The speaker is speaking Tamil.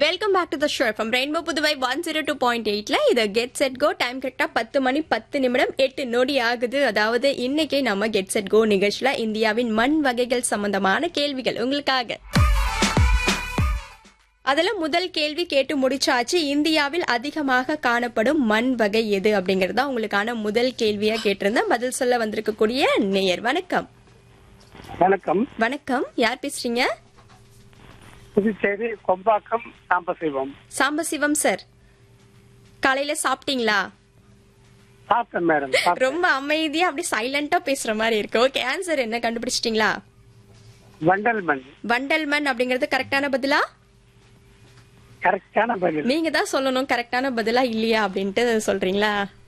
Welcome back to the show from rainbow Puduvai one zero two point எயிட்ல இது கெட் செட் கோ டைம் கரெக்டா பத்து மணி பத்து நிமிடம் எட்டு நொடி ஆகுது அதாவது இன்னைக்கு நம்ம கெட் செட் கோ நிகழ்ச்சியில இந்தியாவின் மண் வகைகள் சம்பந்தமான கேள்விகள் உங்களுக்காக அதுல முதல் கேள்வி கேட்டு முடிச்சாச்சு இந்தியாவில் அதிகமாக காணப்படும் மண் வகை எது அப்படிங்கறது தான் உங்களுக்கான முதல் கேள்வியா கேட்டிருந்தேன் பதில் சொல்ல வந்திருக்கக்கூடிய நேயர் வணக்கம் வணக்கம் வணக்கம் யார் பேசுறீங்க புதுச்சேரி கொம்பாக்கம் சாம்பசிவம் சாம்பசிவம் சார் காலையில சாப்பிட்டீங்களா சாப்பிட்டேன் மேடம் சாப்பிட்டேன். ரொம்ப அமைதியா அப்படி சைலண்டா பேசுற மாதிரி இருக்கு ஓகே ஆன்சர் என்ன கண்டுபிடிச்சிட்டீங்களா வண்டல் மண் வண்டல் மண் அப்படிங்கறது கரெக்டான பதிலா கரெக்டான பதில் நீங்க தான் சொல்லணும் கரெக்டான பதிலா இல்லையா அப்படின்ட்டு சொல்றீங்களா